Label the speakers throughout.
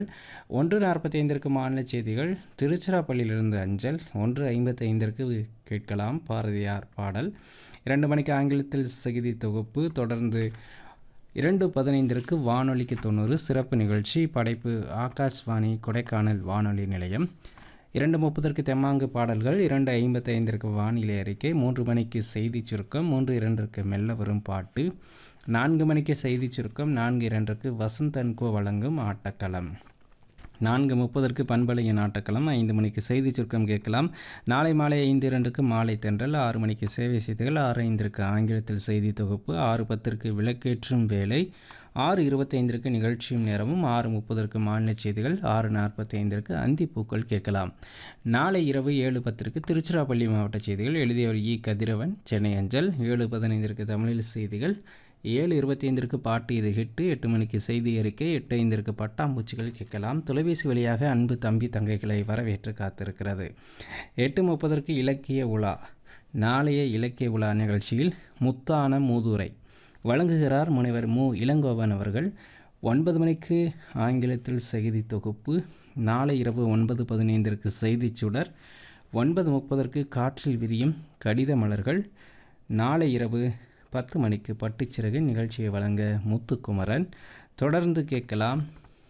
Speaker 1: ஒன்று நாற்பத்தைந்திற்கு மாநில செய்திகள் திருச்சிராப்பள்ளியிலிருந்து அஞ்சல் ஒன்று ஐம்பத்தைந்திற்கு கேட்கலாம் பாரதியார் பாடல் இரண்டு மணிக்கு ஆங்கிலத்தில் செய்தி தொகுப்பு தொடர்ந்து இரண்டு பதினைந்திற்கு வானொலிக்கு தொண்ணூறு சிறப்பு நிகழ்ச்சி படைப்பு ஆகாஷ்வாணி கொடைக்கானல் வானொலி நிலையம் இரண்டு முப்பதற்கு தெம்மாங்கு பாடல்கள் இரண்டு ஐம்பத்தைந்திற்கு வானிலை அறிக்கை மூன்று மணிக்கு செய்தி சுருக்கம் மூன்று இரண்டிற்கு மெல்ல வரும் பாட்டு நான்கு மணிக்கு செய்தி சுருக்கம் நான்கு இரண்டிற்கு வசந்த் அன்கோ வழங்கும் ஆட்டக்களம் நான்கு முப்பதற்கு பண்பலையின் ஆட்டக்களம் ஐந்து மணிக்கு செய்தி சுருக்கம் கேட்கலாம் நாளை மாலை ஐந்து இரண்டுக்கு மாலை தென்றல் ஆறு மணிக்கு சேவை செய்திகள் ஆறு ஐந்திற்கு ஆங்கிலத்தில் செய்தி தொகுப்பு ஆறு பத்திற்கு விளக்கேற்றும் வேலை ஆறு இருபத்தைந்திற்கு நிகழ்ச்சியும் நேரமும் ஆறு முப்பதற்கு மாநில செய்திகள் ஆறு நாற்பத்தி ஐந்திற்கு அந்திப்பூக்கள் கேட்கலாம் நாளை இரவு ஏழு பத்திற்கு திருச்சிராப்பள்ளி மாவட்ட செய்திகள் எழுதியவர் இ கதிரவன் சென்னை அஞ்சல் ஏழு பதினைந்திற்கு தமிழில் செய்திகள் ஏழு இருபத்தி ஐந்திற்கு பாட்டு இது ஹிட்டு எட்டு மணிக்கு செய்தி அறிக்கை எட்டு ஐந்திற்கு பட்டாம்பூச்சிகள் கேட்கலாம் தொலைபேசி வழியாக அன்பு தம்பி தங்கைகளை வரவேற்று காத்திருக்கிறது எட்டு முப்பதற்கு இலக்கிய உலா நாளைய இலக்கிய உலா நிகழ்ச்சியில் முத்தான மூதுரை வழங்குகிறார் முனைவர் மு இளங்கோவன் அவர்கள் ஒன்பது மணிக்கு ஆங்கிலத்தில் செய்தி தொகுப்பு நாளை இரவு ஒன்பது பதினைந்திற்கு செய்திச் சுடர் ஒன்பது முப்பதற்கு காற்றில் விரியும் கடித மலர்கள் நாளை இரவு பத்து மணிக்கு பட்டுச்சிறகு நிகழ்ச்சியை வழங்க முத்துக்குமரன் தொடர்ந்து கேட்கலாம்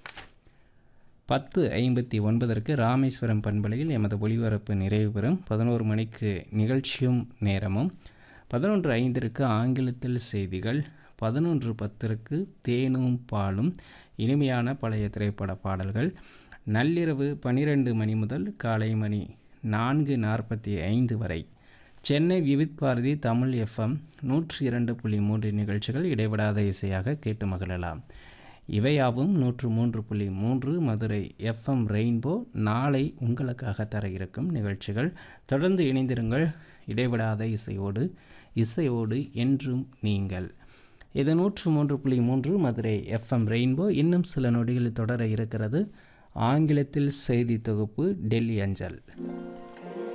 Speaker 1: பத்து ஐம்பத்தி ஒன்பதற்கு ராமேஸ்வரம் பண்பலையில் எமது ஒளிபரப்பு நிறைவு பெறும் பதினோரு மணிக்கு நிகழ்ச்சியும் நேரமும் பதினொன்று ஐந்திற்கு ஆங்கிலத்தில் செய்திகள் பதினொன்று பத்திற்கு தேனும் பாலும் இனிமையான பழைய திரைப்பட பாடல்கள் நள்ளிரவு பனிரெண்டு மணி முதல் காலை மணி நான்கு நாற்பத்தி ஐந்து வரை சென்னை விவித் பாரதி தமிழ் எஃப்எம் நூற்றி இரண்டு புள்ளி மூன்று நிகழ்ச்சிகள் இடைவிடாத இசையாக கேட்டு மகிழலாம் இவையாவும் நூற்று மூன்று புள்ளி மூன்று மதுரை எஃப்எம் ரெயின்போ நாளை உங்களுக்காக தர இருக்கும் நிகழ்ச்சிகள் தொடர்ந்து இணைந்திருங்கள் இடைவிடாத இசையோடு இசையோடு என்றும் நீங்கள் இது நூற்று மூன்று புள்ளி மூன்று மதுரை எஃப்எம் ரெயின்போ இன்னும் சில நொடிகளில் தொடர இருக்கிறது ஆங்கிலத்தில் செய்தி தொகுப்பு டெல்லி அஞ்சல்